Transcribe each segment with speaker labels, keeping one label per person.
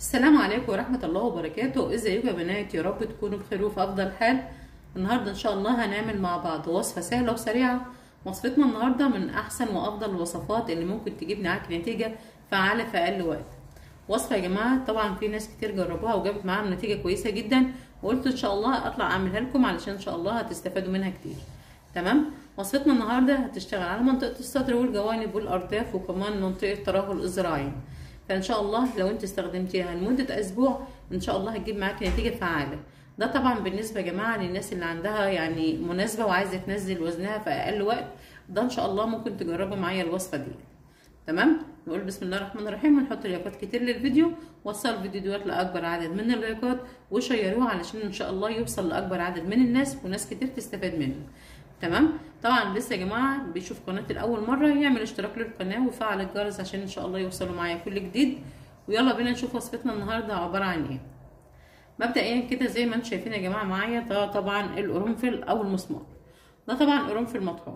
Speaker 1: السلام عليكم ورحمة الله وبركاته ازيكم يا بنات يا رب تكونوا بخير وفي افضل حال النهاردة ان شاء الله هنعمل مع بعض وصفة سهلة وسريعة وصفتنا النهاردة من احسن وافضل الوصفات اللي ممكن تجيب معاك نتيجة فعالة في اقل وقت وصفة يا جماعة طبعا في ناس كتير جربوها وجابت معاها نتيجة كويسة جدا وقلت ان شاء الله اطلع اعملها لكم علشان ان شاء الله هتستفادوا منها كتير تمام وصفتنا النهاردة هتشتغل على منطقة الصدر والجوانب والارداف وكمان منطقة ترهل الذراعين فان شاء الله لو انت استخدمتيها لمده اسبوع ان شاء الله هتجيب معاكي نتيجه فعاله ده طبعا بالنسبه يا جماعه للناس اللي عندها يعني مناسبه وعايزه تنزل وزنها في اقل وقت ده ان شاء الله ممكن تجربوا معايا الوصفه دي تمام نقول بسم الله الرحمن الرحيم ونحط لايكات كتير للفيديو وصلوا الفيديو دوت لاكبر عدد من اللايكات وشيروه علشان ان شاء الله يوصل لاكبر عدد من الناس وناس كتير تستفاد منه تمام طبعا لسه يا جماعه بيشوف قناتي لاول مره يعمل اشتراك للقناه ويفعل الجرس عشان ان شاء الله يوصلوا معايا كل جديد ويلا بينا نشوف وصفتنا النهارده عباره عن ايه مبدئيا كده زي ما انتم شايفين يا جماعه معايا ده طبعا القرنفل او المسمار ده طبعا قرنفل مطحون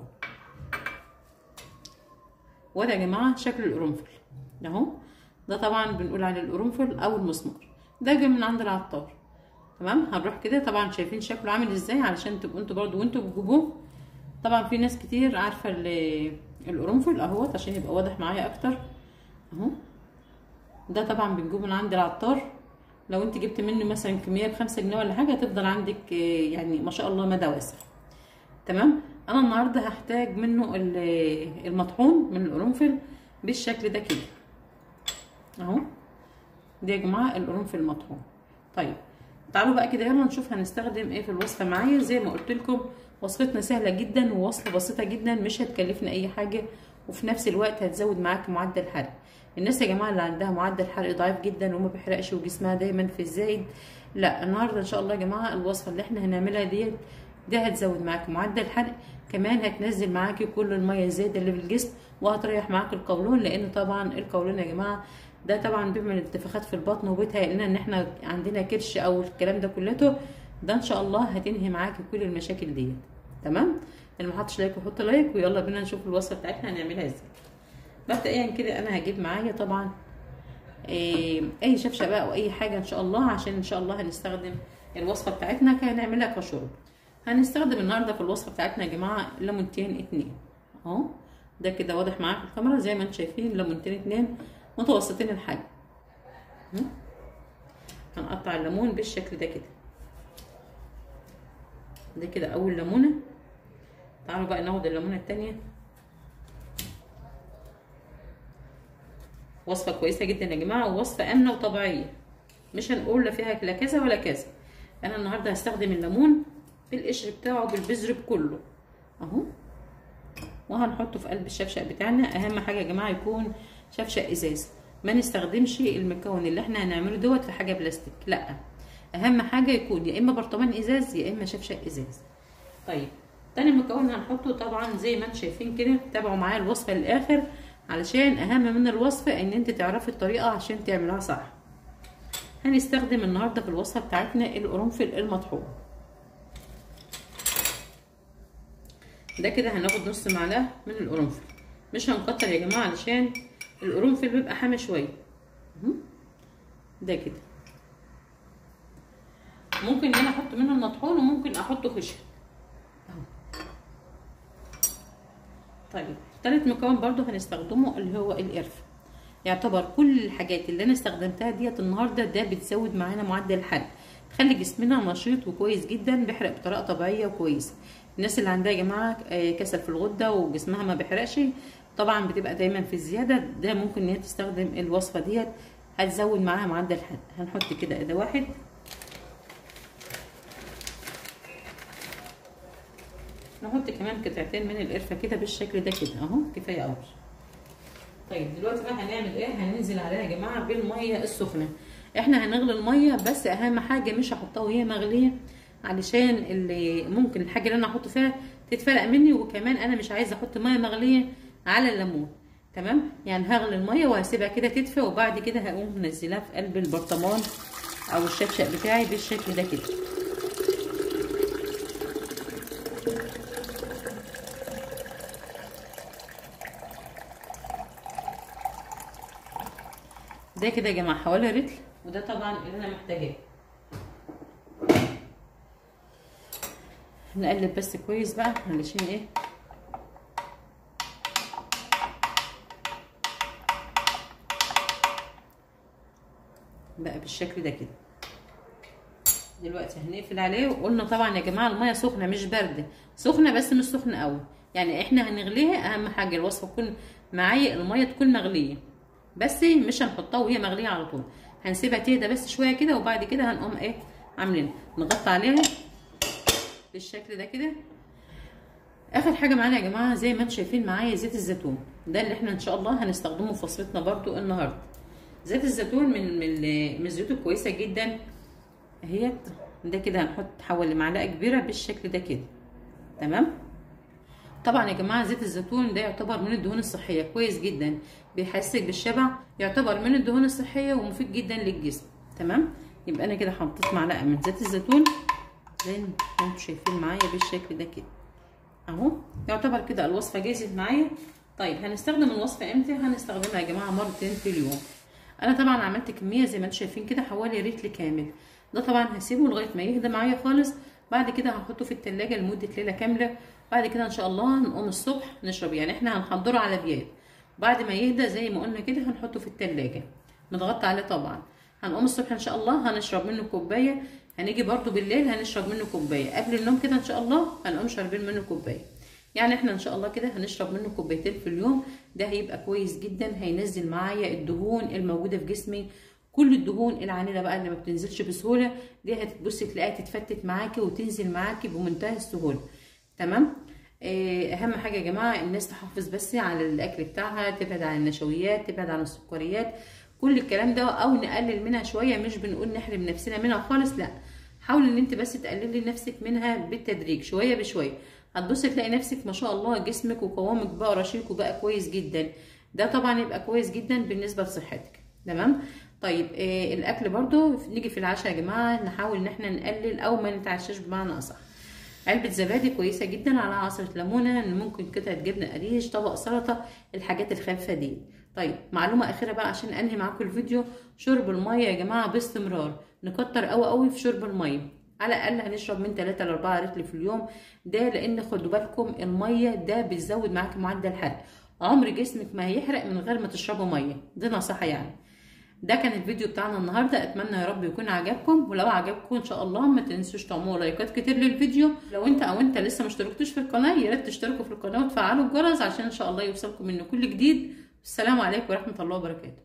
Speaker 1: وده يا جماعه شكل القرنفل اهو ده طبعا بنقول عليه القرنفل او المسمار ده جاي من عند العطار تمام هنروح كده طبعا شايفين شكله عامل ازاي علشان تبقوا انتوا برضو وانتوا بتجيبوه طبعا في ناس كتير عارفه القرنفل اهوت عشان يبقى واضح معايا اكتر اهو ده طبعا بنجيبه من عند العطار لو انت جبت منه مثلا كميه بخمسة جنيه ولا حاجه هتفضل عندك يعني ما شاء الله مدى واسع تمام انا النهارده هحتاج منه المطحون من القرنفل بالشكل ده كده اهو دي يا جماعه القرنفل المطحون طيب تعالوا بقى كده يلا نشوف هنستخدم ايه في الوصفه معايا زي ما قلت لكم وصفتنا سهله جدا ووصفه بسيطه جدا مش هتكلفنا اي حاجه وفي نفس الوقت هتزود معاك معدل حرق الناس يا جماعه اللي عندها معدل حرق ضعيف جدا وما بيحرقش وجسمها دايما في الزايد لا النهارده ان شاء الله يا جماعه الوصفه اللي احنا هنعملها ديت دي هتزود معاك معدل حرق كمان هتنزل معاكي كل الميه الزايده اللي في الجسم وهتريح معاك القولون لان طبعا القولون يا جماعه ده طبعا بيعمل انتفاخات في البطن وبيتهيأ لنا ان احنا عندنا كرش او الكلام ده كلته ده ان شاء الله هتنهي معاكي كل المشاكل ديت تمام اللي ما حطش لايك وحط لايك ويلا بينا نشوف الوصفه بتاعتنا هنعملها ازاي مبدئيا كده انا هجيب معايا طبعا إيه اي شفشه بقى او اي حاجه ان شاء الله عشان ان شاء الله هنستخدم الوصفه بتاعتنا هنعملها كشرب هنستخدم النهارده في الوصفه بتاعتنا يا جماعه ليمونتين اتنين اهو ده كده واضح معاكم في الكاميرا زي ما انتم شايفين ليمونتين اتنين متوسطين الحجم هنقطع الليمون بالشكل ده كده ده كده اول ليمونه تعالوا بقى ناخد الليمونه التانية وصفه كويسه جدا يا جماعه ووصفه امنه وطبيعيه مش هنقول لا فيها لا كذا ولا كذا انا النهارده هستخدم الليمون بالقشر بتاعه بالبذر بكله اهو وهنحطه في قلب الشفشق بتاعنا اهم حاجه يا جماعه يكون شفشق ازاز ما نستخدمش المكون اللي احنا هنعمله دوت في حاجه بلاستيك لا اهم حاجه يكون يا اما برطمان ازاز يا اما شفشق ازاز طيب تاني مكون هنحطه طبعا زي ما انتم شايفين كده تابعوا معايا الوصفه للاخر علشان اهم من الوصفه ان انت تعرفي الطريقه عشان تعملها صح هنستخدم النهارده في الوصفه بتاعتنا القرنفل المطحون ده كده هناخد نص معلقه من القرنفل مش هنكتر يا جماعه علشان القرنفل بيبقى حامي شويه ده كده ممكن ان انا احط منه المطحون وممكن احطه خشن طيب تالت مكون برضو هنستخدمه اللي هو القرفه يعتبر كل الحاجات اللي انا استخدمتها ديت النهارده ده بتزود معانا معدل الحرق تخلي جسمنا نشيط وكويس جدا بيحرق بطريقه طبيعيه وكويسه الناس اللي عندها يا جماعه كسل في الغده وجسمها ما بيحرقش طبعا بتبقى دايما في الزياده ده ممكن ان هي تستخدم الوصفه ديت هتزود معاها معدل الحرق هنحط كده ده واحد نحط كمان قطعتين من القرفه كده بالشكل ده كده اهو كفايه قوي طيب دلوقتي بقى هنعمل ايه هننزل عليها يا جماعه بالميه السخنه احنا هنغلي الميه بس اهم حاجه مش هحطها وهي مغليه علشان اللي ممكن الحاجه اللي انا احط فيها تتفرق مني وكمان انا مش عايزه احط ميه مغليه على الليمون تمام يعني هغلي الميه وهسيبها كده تدفى وبعد كده هقوم منزلها في قلب البرطمان او الشفشق بتاعي بالشكل ده كده ده كده يا جماعه حوالي رتل وده طبعا اللي انا محتاجاه نقلب بس كويس بقى علشان ايه بقى بالشكل ده كده دلوقتي هنقفل عليه وقلنا طبعا يا جماعه الميه سخنه مش بارده سخنه بس مش سخنه قوي يعني احنا هنغليها اهم حاجه الوصفه تكون معايا الميه تكون مغليه بس مش هنحطها وهي مغليه على طول هنسيبها تهدى بس شويه كده وبعد كده هنقوم ايه عاملين نغطي عليها بالشكل ده كده اخر حاجه معانا يا جماعه زي ما انتم شايفين معايا زيت الزيتون ده اللي احنا ان شاء الله هنستخدمه في وصفتنا برده النهارده زيت الزيتون من من من الزيوت الكويسه جدا اهي ده كده هنحط حوالي معلقه كبيره بالشكل ده كده تمام طبعا يا جماعه زيت الزيتون ده يعتبر من الدهون الصحيه كويس جدا بيحسسك بالشبع يعتبر من الدهون الصحيه ومفيد جدا للجسم تمام يبقى انا كده حطيت معلقه من زيت الزيتون زي ما انتم شايفين معايا بالشكل ده كده اهو يعتبر كده الوصفه جاهزه معايا طيب هنستخدم الوصفه امتى هنستخدمها يا جماعه مرتين في اليوم انا طبعا عملت كميه زي ما انتم شايفين كده حوالي ريتل كامل ده طبعا هسيبه لغايه ما يهدى معايا خالص بعد كده هنحطه في التلاجة لمده ليله كامله بعد كده ان شاء الله هنقوم الصبح نشرب يعني احنا هنحضره على بيات بعد ما يهدى زي ما قلنا كده هنحطه في التلاجة متغطى عليه طبعا هنقوم الصبح ان شاء الله هنشرب منه كوبايه هنيجي برده بالليل هنشرب منه كوبايه قبل النوم كده ان شاء الله هنقوم شاربين منه كوبايه يعني احنا ان شاء الله كده هنشرب منه كوبايتين في اليوم ده هيبقى كويس جدا هينزل معايا الدهون الموجوده في جسمي كل الدهون العنيده بقى اللي ما بتنزلش بسهوله دي هتبصي تلاقيها تتفتت معاكي وتنزل معاكي بمنتهى السهوله تمام اهم حاجه يا جماعه الناس تحافظ بس على الاكل بتاعها تبعد عن النشويات تبعد عن السكريات كل الكلام ده او نقلل منها شويه مش بنقول نحرم نفسنا منها خالص لا حاولي ان انت بس تقللي نفسك منها بالتدريج شويه بشويه هتبصي تلاقي نفسك ما شاء الله جسمك وقوامك بقى رشيق وبقى كويس جدا ده طبعا يبقى كويس جدا بالنسبه لصحتك تمام طيب آه الاكل برضو نيجي في العشاء يا جماعه نحاول ان احنا نقلل او ما نتعشاش بمعنى اصح علبة زبادي كويسة جدا على عصرة ليمونة ممكن قطعة جبنة قريش طبق سلطة الحاجات الخفيفة دي طيب معلومة أخيرة بقى عشان أنهي معاكم الفيديو شرب المية يا جماعة باستمرار نكتر قوي قوي في شرب المية على الأقل هنشرب من 3 ل 4 لتر في اليوم ده لأن خدوا بالكم المية ده بتزود معاك معدل الحرق عمر جسمك ما هيحرق من غير ما تشربوا مية دي نصيحة يعني ده كان الفيديو بتاعنا النهارده اتمنى يا رب يكون عجبكم ولو عجبكم ان شاء الله ما تنسوش تعملوا لايكات كتير للفيديو لو انت او انت لسه ما اشتركتوش في القناه يا ريت تشتركوا في القناه وتفعلوا الجرس عشان ان شاء الله يوصلكم منه كل جديد السلام عليكم ورحمه الله وبركاته